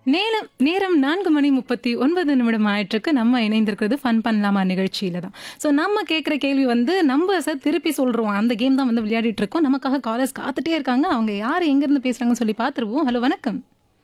நேரம் நேரம் நான்கு மணி முப்பத்தி ஒன்பது நிமிடம் ஆயிட்டிருக்கு நம்ம இணைந்திருக்கிறது ஃபன் பண்ணலாமா நிகழ்ச்சியில தான் ஸோ நம்ம கேட்குற கேள்வி வந்து நம்ம சார் திருப்பி சொல்றோம் அந்த கேம் தான் வந்து விளையாடிட்டு இருக்கோம் நமக்காக காலர்ஸ் காத்துட்டே இருக்காங்க அவங்க யார் எங்கேருந்து பேசுறாங்கன்னு சொல்லி பார்த்துருவோம் ஹலோ வணக்கம்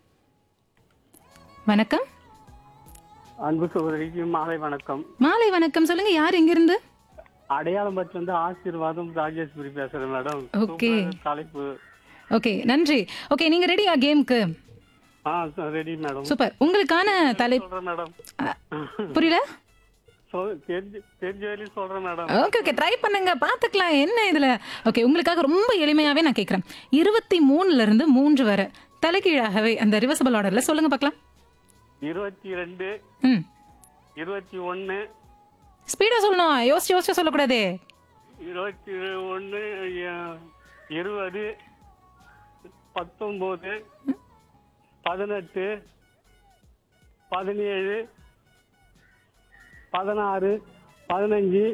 வணக்கம் அன்பு சகோதரிக்கு மாலை வணக்கம் மாலை வணக்கம் சொல்லுங்க யார் எங்கிருந்து அடையாளம் பற்றி வந்து ஆசீர்வாதம் ராஜேஸ்வரி பேசுறேன் மேடம் Okay. சூப்பரான தலைப்பு ஓகே நன்றி ஓகே நீங்க ரெடியா கேமுக்கு ஆ ரெடி மேடம் சூப்பர் உங்களுக்கான தலை சொல்றேன் மேடம் புரியல சொல்- தெரிஞ்சு தெரிஞ்ச வரையும் சொல்றேன் மேடம் ஓகே ஓகே ட்ரை பண்ணுங்க பார்த்துக்கலாம் என்ன இதுல ஓகே உங்களுக்காக ரொம்ப எளிமையாவே நான் கேட்குறேன் இருபத்தி மூணுல இருந்து மூன்று வரை தலைகீழாகவே அந்த ரிவர்சபிள் ஆர்டர்ல சொல்லுங்க பார்க்கலாம் இருபத்தி ரெண்டு ம் இருபத்தி ஒன்னு ஸ்பீடா சொல்லணும் யோசிச்சு யோசிச்சு சொல்லக்கூடாதே இருபத்தி ஒன்னு இருபது பத்தொன்பது பதினெட்டு பதினேழு பதினாறு பதினஞ்சு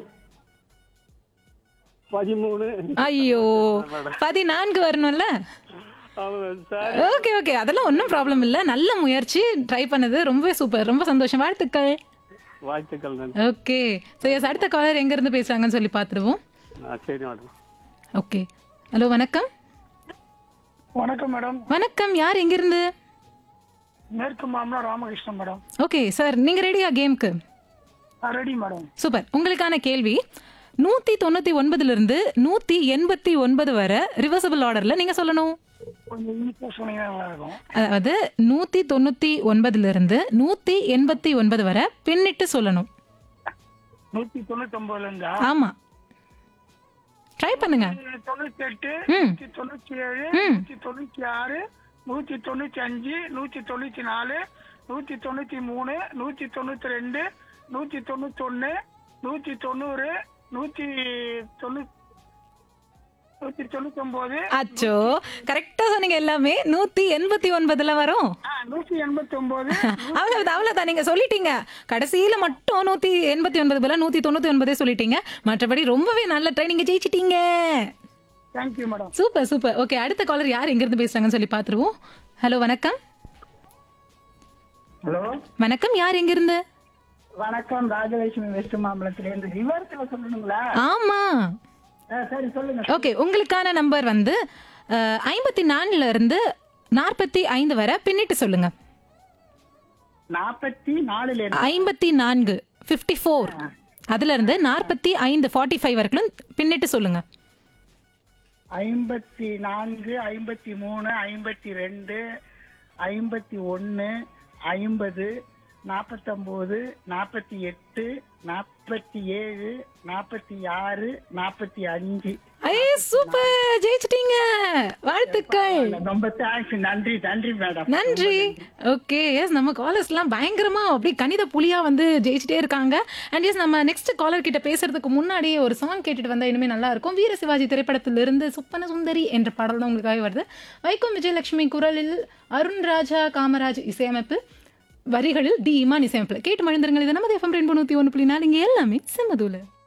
பதிமூணு ஐயோ பதினான்கு வரணும்ல ஆமாம் சார் ஓகே ஓகே அதெல்லாம் ஒன்றும் ப்ராப்ளம் இல்லை நல்ல முயற்சி ட்ரை பண்ணது ரொம்பவே சூப்பர் ரொம்ப சந்தோஷம் வாழ்த்துக்கள் வாழ்த்துக்கள் நன்றி ஓகே ஸோ எஸ் அடுத்த காலர் எங்கேருந்து பேசுகிறாங்கன்னு சொல்லி பார்த்துருவோம் ஆ, சரி மேடம் ஓகே ஹலோ வணக்கம் வணக்கம் மேடம் வணக்கம் யார் எங்கிருந்து மேற்கு மாமலா ராமகிருஷ்ணன் மேடம் ஓகே சார் நீங்கள் ரெடியா கேமுக்கு ரெடி மேடம் சூப்பர் உங்களுக்கான கேள்வி நூற்றி தொண்ணூற்றி ஒன்பதுலேருந்து நூற்றி எண்பத்தி ஒன்பது வரை ரிவர்சபிள் ஆர்டரில் நீங்கள் சொல்லணும் கொஞ்சம் ஈஸியாக சொன்னீங்கன்னா நல்லா இருக்கும் அதாவது நூற்றி தொண்ணூற்றி ஒன்பதுலேருந்து நூற்றி எண்பத்தி ஒன்பது வரை பின்னிட்டு சொல்லணும் நூத்தி தொண்ணூத்தி ஒன்பதுல இருந்தா ஆமாம் ட்ரை பண்ணுங்க தொண்ணூத்தி எட்டு ம். நூத்தி தொண்ணூத்தி ஏழு ம். நூத்தி தொண்ணூத்தி ஆறு நூத்தி தொண்ணூத்தி அஞ்சு நூத்தி தொண்ணூத்தி நாலு நூத்தி தொண்ணூத்தி மூணு நூத்தி தொண்ணூத்தி ரெண்டு நூத்தி தொண்ணூத்தி ஒண்ணு நூத்தி தொண்ணூறு நூத்தி தொண்ணூ நூத்தி தொண்ணூத்தி ஒன்பது அச்சோ கரெக்டாக சொன்னீங்க எல்லாமே நூற்றி எண்பத்தி ஒன்பதுல வரும் நூத்தி எண்பத்தி ஒன்பது அவ்வளவுதான் அவ்வளவுதான் நீங்க சொல்லிட்டீங்க கடைசியில மட்டும் நூத்தி எண்பத்தி ஒன்பது பதிலா நூத்தி தொண்ணூத்தி ஒன்பதே சொல்லிட்டீங்க மற்றபடி ரொம்பவே நல்ல ட்ரை நீங்க ஜெயிச்சிட்டீங்க thank you madam super super okay அடுத்த காலர் யார் எங்க இருந்து பேசுறாங்கன்னு சொல்லி பாத்துருவோம் ஹலோ வணக்கம் ஹலோ வணக்கம் யார் எங்க இருந்து வணக்கம் ராஜலட்சுமி வெஸ்ட் மாம்பலத்துல இருந்து ரிவர்ஸ்ல சொல்லணுங்களா ஆமா ஆ, சரி சொல்லுங்க ஓகே உங்களுக்கான நம்பர் வந்து ஐம்பத்தி நாலுல இருந்து நாற்பத்தி ஐந்து வரை பின்னிட்டு சொல்லுங்க நாற்பத்தி நாலுல இருந்து ஐம்பத்தி நான்கு ஃபிஃப்டி ஃபோர் அதுல இருந்து நாற்பத்தி ஐந்து ஃபார்ட்டி ஃபைவ் வரைக்கும் பின்னிட்டு சொல்லுங்க ஐம்பத்தி நான்கு ஐம்பத்தி மூணு ஐம்பத்தி ரெண்டு ஐம்பத்தி ஒன்னு ஐம்பது நாற்பத்தொம்போது நாற்பத்தி எட்டு நாற்பத்தி ஏழு நாற்பத்தி ஆறு நாற்பத்தி அஞ்சு ஐயே சூப்பர் ஜெயிச்சிட்டீங்க வாழ்த்துக்கள் ரொம்ப தேங்க்ஸ் நன்றி நன்றி மேடம் நன்றி ஓகே எஸ் நம்ம காலர்ஸ்லாம் பயங்கரமா அப்படி கணித புலியா வந்து ஜெயிச்சிட்டே இருக்காங்க அண்ட் எஸ் நம்ம நெக்ஸ்ட் காலர் கிட்ட பேசுறதுக்கு முன்னாடியே ஒரு சாங் கேட்டுட்டு வந்தா இனிமே நல்லா இருக்கும் வீர சிவாஜி திரைப்படத்திலிருந்து சுப்பன சுந்தரி என்ற பாடல் தான் உங்களுக்காக வருது வைக்கம் விஜயலட்சுமி குரலில் அருண் ராஜா காமராஜ் இசையமைப்பு வரிகளில் டி இமான் இசையமைப்பு கேட்டு மழுந்திருங்கள் இது நமது எஃப்எம் ரெண்டு நூற்றி ஒன்று புள்ளி நாலு இங்கே எல்லாமே செம்மதூல